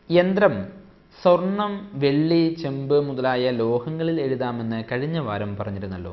യന്ത്രം സ്വർണം വെള്ളി ചെമ്പ് മുതലായ ലോഹങ്ങളിൽ എഴുതാമെന്ന് കഴിഞ്ഞ വാരം പറഞ്ഞിരുന്നല്ലോ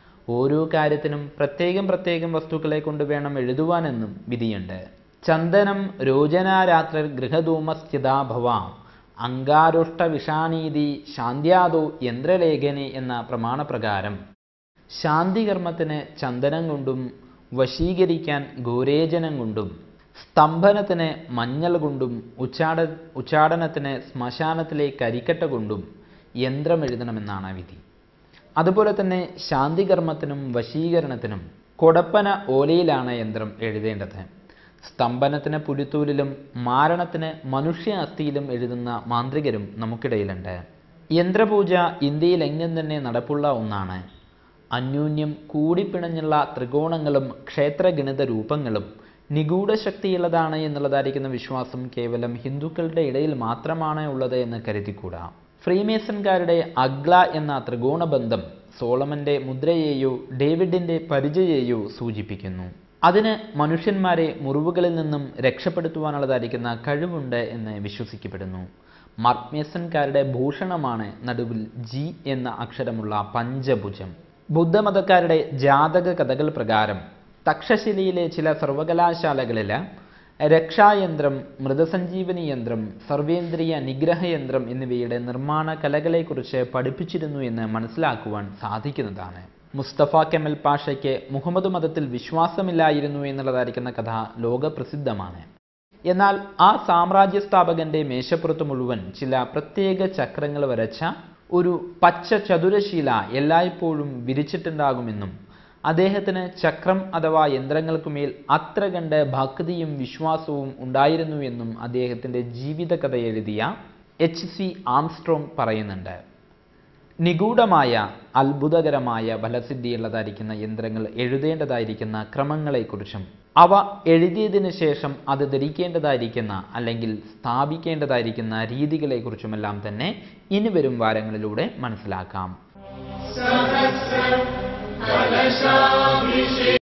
ഓരോ കാര്യത്തിനും പ്രത്യേകം പ്രത്യേകം വസ്തുക്കളെ കൊണ്ട് വേണം എഴുതുവാനെന്നും വിധിയുണ്ട് ചന്ദനം രോജനാരാത്ര ഗൃഹധൂമസ്ഥിതാ ഭവ അങ്കാരുഷ്ട വിഷാനീതി ശാന്ത്യാദോ യന്ത്രലേഖനി എന്ന പ്രമാണപ്രകാരം ശാന്തികർമ്മത്തിന് ചന്ദനം കൊണ്ടും വശീകരിക്കാൻ ഗോരേചനം കൊണ്ടും സ്തംഭനത്തിന് മഞ്ഞൾ കൊണ്ടും ഉച്ചാട ഉച്ചാടനത്തിന് ശ്മശാനത്തിലെ കരിക്കട്ട കൊണ്ടും യന്ത്രം എഴുതണമെന്നാണ് വിധി അതുപോലെ തന്നെ ശാന്തികർമ്മത്തിനും വശീകരണത്തിനും കൊടപ്പന ഓലയിലാണ് യന്ത്രം എഴുതേണ്ടത് സ്തംഭനത്തിന് പുലിത്തൂലിലും മാരണത്തിന് മനുഷ്യ അസ്ഥിയിലും എഴുതുന്ന മാന്ത്രികരും നമുക്കിടയിലുണ്ട് യന്ത്രപൂജ ഇന്ത്യയിൽ എങ്ങും തന്നെ നടപ്പുള്ള ഒന്നാണ് അന്യോന്യം കൂടിപ്പിണഞ്ഞുള്ള ത്രികോണങ്ങളും ക്ഷേത്രഗണിത രൂപങ്ങളും നിഗൂഢ ശക്തിയുള്ളതാണ് എന്നുള്ളതായിരിക്കുന്ന വിശ്വാസം കേവലം ഹിന്ദുക്കളുടെ ഇടയിൽ മാത്രമാണ് ഉള്ളത് എന്ന് കരുതിക്കൂടാ ഫ്രീമേസൺകാരുടെ അഗ്ല എന്ന ത്രികോണ ബന്ധം സോളമന്റെ മുദ്രയെയോ ഡേവിഡിന്റെ പരിചയെയോ സൂചിപ്പിക്കുന്നു അതിന് മനുഷ്യന്മാരെ മുറിവുകളിൽ നിന്നും രക്ഷപ്പെടുത്തുവാനുള്ളതായിരിക്കുന്ന കഴിവുണ്ട് എന്ന് വിശ്വസിക്കപ്പെടുന്നു മർമേസൻകാരുടെ ഭൂഷണമാണ് നടുവിൽ ജി എന്ന അക്ഷരമുള്ള പഞ്ചഭുജം ബുദ്ധമതക്കാരുടെ ജാതക കഥകൾ പ്രകാരം തക്ഷശിലയിലെ ചില സർവകലാശാലകളിൽ രക്ഷായന്ത്രം മൃതസഞ്ജീവനി യന്ത്രം സർവേന്ദ്രിയ നിഗ്രഹ യന്ത്രം എന്നിവയുടെ നിർമ്മാണ കലകളെക്കുറിച്ച് പഠിപ്പിച്ചിരുന്നു എന്ന് മനസ്സിലാക്കുവാൻ സാധിക്കുന്നതാണ് മുസ്തഫ കെമൽ പാഷയ്ക്ക് മുഹമ്മദ് മതത്തിൽ വിശ്വാസമില്ലായിരുന്നു എന്നുള്ളതായിരിക്കുന്ന കഥ ലോകപ്രസിദ്ധമാണ് എന്നാൽ ആ സാമ്രാജ്യ സ്ഥാപകന്റെ മേശപ്പുറത്ത് മുഴുവൻ ചില പ്രത്യേക ചക്രങ്ങൾ വരച്ച ഒരു പച്ച ചതുരശീല എല്ലായ്പ്പോഴും വിരിച്ചിട്ടുണ്ടാകുമെന്നും അദ്ദേഹത്തിന് ചക്രം അഥവാ യന്ത്രങ്ങൾക്കുമേൽ അത്ര കണ്ട് ഭക്തിയും വിശ്വാസവും ഉണ്ടായിരുന്നു എന്നും അദ്ദേഹത്തിൻ്റെ ജീവിതകഥ എഴുതിയ എച്ച് സി ആംസ്ട്രോങ് പറയുന്നുണ്ട് നിഗൂഢമായ അത്ഭുതകരമായ ഫലസിദ്ധിയുള്ളതായിരിക്കുന്ന യന്ത്രങ്ങൾ എഴുതേണ്ടതായിരിക്കുന്ന ക്രമങ്ങളെക്കുറിച്ചും അവ എഴുതിയതിനു ശേഷം അത് ധരിക്കേണ്ടതായിരിക്കുന്ന അല്ലെങ്കിൽ സ്ഥാപിക്കേണ്ടതായിരിക്കുന്ന രീതികളെക്കുറിച്ചുമെല്ലാം തന്നെ ഇനി വരും വാരങ്ങളിലൂടെ മനസ്സിലാക്കാം കലശാഭിഷേകം